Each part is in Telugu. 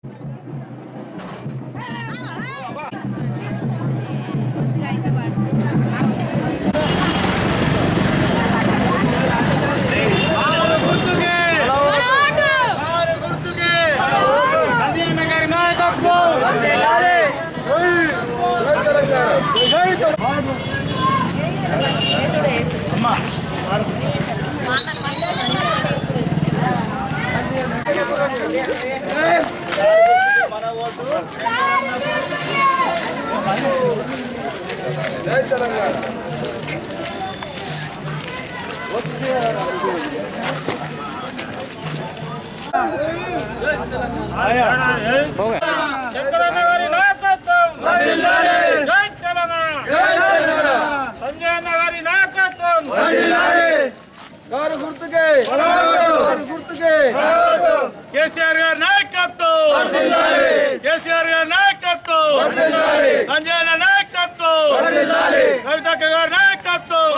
చంద్రన్న గారి నాయకత్వం జై తెలంగాణ సంజయ్ అన్న గారి నాయకత్వం గారు గుర్తుకే గారు గుర్తుకే కేసీఆర్ గారి నాయకత్వం కేసీఆర్ గారి నాయకత్వం సంజయ్ అన్న నాయకత్వం కవితక్క గారి నాయకత్వం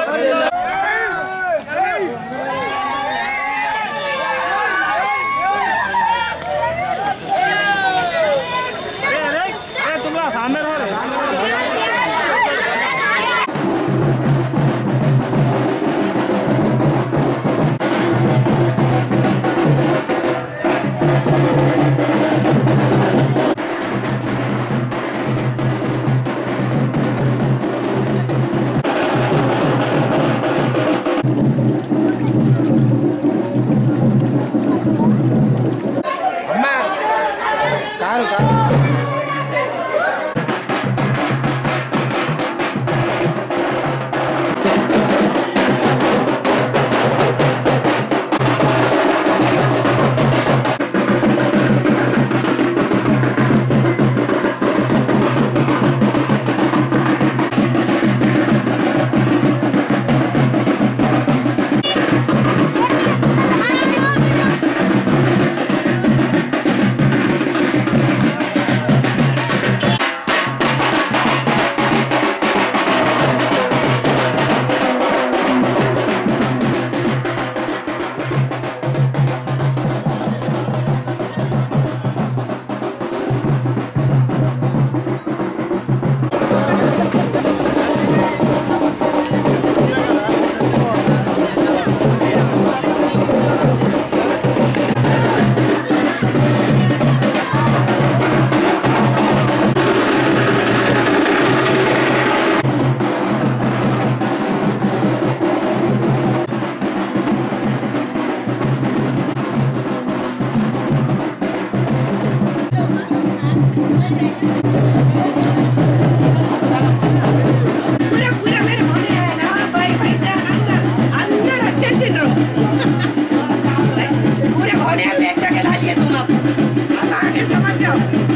కారు కారు पूरा पूरा मेरे मोने है ना भाई भाई जान अंदर अंदर अच्छे सिन रहो पूरे होने में एक जगह लाइए तुम अब अब आगे समझ जाओ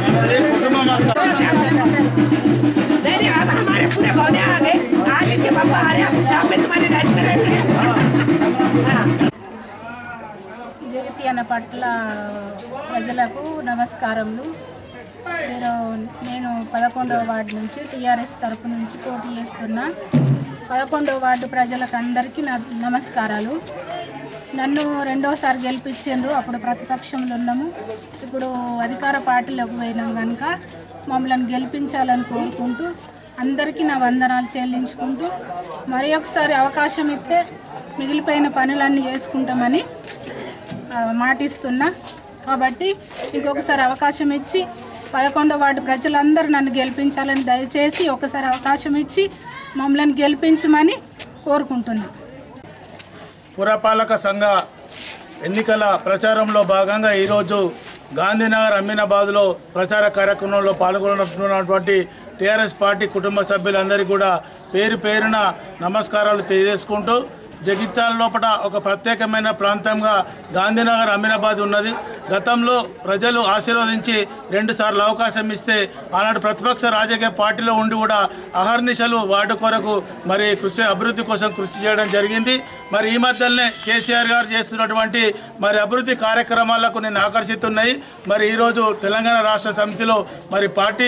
नहीं नहीं अब हमारे पूरे होने आ गए आज इसके पापा आ रहे हैं अब शाम में तुम्हारे घर में रहेंगे हाँ జగిత్యాల పట్ల ప్రజలకు నమస్కారములు నేను నేను పదకొండవ వార్డు నుంచి టీఆర్ఎస్ తరపు నుంచి పోటీ చేస్తున్నా పదకొండవ వార్డు ప్రజలకు అందరికీ నా నమస్కారాలు నన్ను రెండోసారి గెలిపించారు అప్పుడు ప్రతిపక్షంలో ఉన్నాము ఇప్పుడు అధికార పార్టీలోకి పోయినాం కనుక మమ్మల్ని గెలిపించాలని కోరుకుంటూ అందరికీ నా వందనాలు చెల్లించుకుంటూ మరి ఒకసారి అవకాశం ఇస్తే మిగిలిపోయిన పనులన్నీ చేసుకుంటామని ఆ, మాటిస్తున్నా కాబట్టి ఇంకొకసారి అవకాశం ఇచ్చి పదకొండవ వార్డు ప్రజలందరూ నన్ను గెలిపించాలని దయచేసి ఒకసారి అవకాశం ఇచ్చి మమ్మల్ని గెలిపించమని కోరుకుంటున్నాను పురపాలక సంఘ ఎన్నికల ప్రచారంలో భాగంగా ఈరోజు గాంధీనగర్ అమీనాబాద్లో ప్రచార కార్యక్రమంలో పాల్గొన్నటువంటి టీఆర్ఎస్ పార్టీ కుటుంబ సభ్యులందరికీ కూడా పేరు పేరున నమస్కారాలు తెలియజేసుకుంటూ జగిత్యాల లోపల ఒక ప్రత్యేకమైన ప్రాంతంగా గాంధీనగర్ అమీనాబాద్ ఉన్నది గతంలో ప్రజలు ఆశీర్వదించి రెండుసార్లు అవకాశం ఇస్తే ఆనాడు ప్రతిపక్ష రాజకీయ పార్టీలో ఉండి కూడా అహర్నిశలు వార్డు కొరకు మరి కృషి అభివృద్ధి కోసం కృషి చేయడం జరిగింది మరి ఈ మధ్యలోనే కేసీఆర్ గారు చేస్తున్నటువంటి మరి అభివృద్ధి కార్యక్రమాలకు నేను ఆకర్షితున్నాయి మరి ఈరోజు తెలంగాణ రాష్ట్ర సమితిలో మరి పార్టీ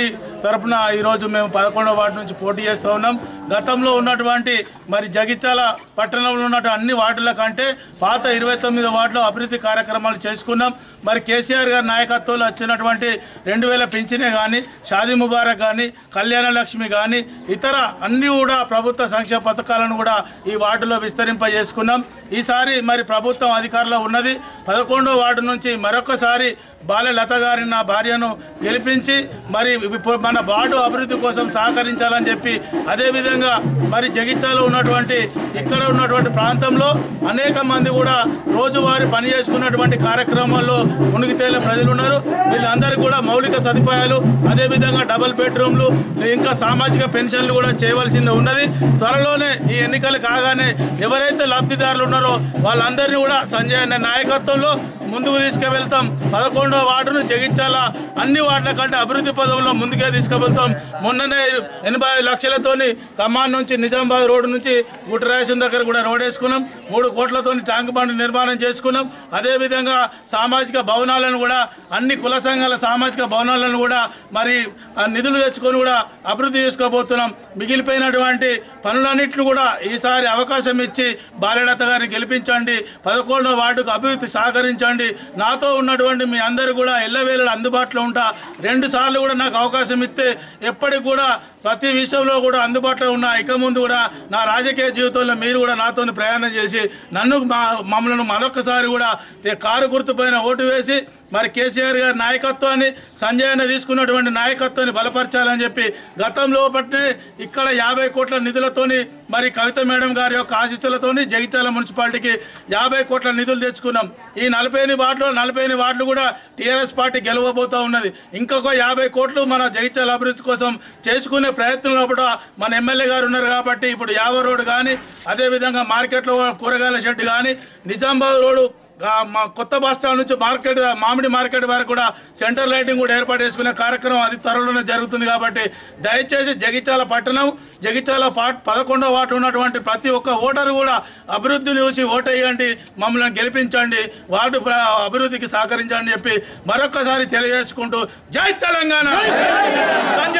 తరపున ఈరోజు మేము పదకొండవ వార్డు నుంచి పోటీ చేస్తూ ఉన్నాం గతంలో ఉన్నటువంటి మరి జగిత్యాల పట్టణంలో ఉన్నటువంటి అన్ని వార్డుల కంటే పాత ఇరవై తొమ్మిది వార్డులో అభివృద్ధి కార్యక్రమాలు చేసుకున్నాం మరి కేసీఆర్ గారి నాయకత్వంలో వచ్చినటువంటి రెండు వేల పింఛనే కానీ షాదీ ముబారక్ కానీ కళ్యాణ లక్ష్మి కానీ ఇతర అన్ని కూడా ప్రభుత్వ సంక్షేమ పథకాలను కూడా ఈ వార్డులో విస్తరింపజేసుకున్నాం ఈసారి మరి ప్రభుత్వం అధికారంలో ఉన్నది పదకొండో వార్డు నుంచి మరొకసారి బాలె లత గారిని నా భార్యను గెలిపించి మరి ఇప్పుడు మన వార్డు అభివృద్ధి కోసం సహకరించాలని చెప్పి అదేవిధంగా మరి జగిత్యాలో ఉన్నటువంటి ఇక్కడ ఉన్నటువంటి ప్రాంతంలో అనేక మంది కూడా రోజువారీ పని చేసుకున్నటువంటి కార్యక్రమాల్లో మునిగి తేలిన ప్రజలు ఉన్నారు వీళ్ళందరికీ కూడా మౌలిక సదుపాయాలు అదేవిధంగా డబుల్ బెడ్రూమ్లు ఇంకా సామాజిక పెన్షన్లు కూడా చేయవలసింది ఉన్నది త్వరలోనే ఈ ఎన్నికలు కాగానే ఎవరైతే లబ్ధిదారులు ఉన్నారో వాళ్ళందరినీ కూడా సంజయ్ అన్న నాయకత్వంలో ముందుకు తీసుకువెళ్తాం పదకొండవ వార్డును జగిత్యాల అన్ని వార్డుల కంటే అభివృద్ధి పదంలో ముందుకే తీసుకువెళ్తాం మొన్ననే ఎనభై ఐదు లక్షలతోని ఖమ్మం నుంచి నిజామాబాద్ రోడ్డు నుంచి గుట్టరాయసం దగ్గర కూడా రోడ్ వేసుకున్నాం మూడు కోట్లతోని ట్యాంక్ బండ్ నిర్మాణం చేసుకున్నాం అదేవిధంగా సామాజిక భవనాలను కూడా అన్ని కుల సంఘాల సామాజిక భవనాలను కూడా మరి ఆ నిధులు తెచ్చుకొని కూడా అభివృద్ధి చేసుకోబోతున్నాం మిగిలిపోయినటువంటి పనులన్నింటిని కూడా ఈసారి అవకాశం ఇచ్చి బాలలత గారిని గెలిపించండి పదకొండవ వార్డుకు అభివృద్ధి సహకరించండి నాతో ఉన్నటువంటి మీ అందరూ కూడా ఎల్లవేళ అందుబాటులో ఉంటా రెండు సార్లు కూడా నాకు అవకాశం ఇస్తే ఎప్పటికి కూడా ప్రతి విషయంలో కూడా అందుబాటులో ఉన్న ఇక ముందు కూడా నా రాజకీయ జీవితంలో మీరు కూడా నాతో ప్రయాణం చేసి నన్ను మా మమ్మల్ని మరొకసారి కూడా తే- కారు గుర్తుపైన ఓటు వేసి మరి కేసీఆర్ గారి నాయకత్వాన్ని సంజయ్ అన్న తీసుకున్నటువంటి నాయకత్వాన్ని బలపరచాలని చెప్పి గతంలో పట్టే ఇక్కడ యాభై కోట్ల నిధులతోని మరి కవిత మేడం గారి యొక్క ఆశీస్సులతోని జగిత్యాల మున్సిపాలిటీకి యాభై కోట్ల నిధులు తెచ్చుకున్నాం ఈ నలభై ఎనిమిది వార్డులో నలభై ఎనిమిది వార్డులు కూడా టీఆర్ఎస్ పార్టీ గెలవబోతూ ఉన్నది ఇంకొక యాభై కోట్లు మన జగిత్యాల అభివృద్ధి కోసం చేసుకునే ప్రయత్నంలో కూడా మన ఎమ్మెల్యే గారు ఉన్నారు కాబట్టి ఇప్పుడు యావ రోడ్డు కానీ అదేవిధంగా మార్కెట్లో కూరగాయల షెడ్ కానీ నిజామాబాద్ రోడ్డు ఆ, మా కొత్త బస్ స్టాండ్ నుంచి మార్కెట్ మామిడి మార్కెట్ వరకు కూడా సెంటర్ లైటింగ్ కూడా ఏర్పాటు చేసుకునే కార్యక్రమం అది త్వరలోనే జరుగుతుంది కాబట్టి దయచేసి జగిత్యాల పట్టణం జగిత్యాల పా పదకొండవ వార్డు ఉన్నటువంటి ప్రతి ఒక్క ఓటరు కూడా అభివృద్ధిని చూసి ఓటేయండి మమ్మల్ని గెలిపించండి వార్డు ప్ర- అభివృద్ధికి సహకరించండి చెప్పి మరొకసారి తెలియజేసుకుంటూ జై తెలంగాణ సంజయ్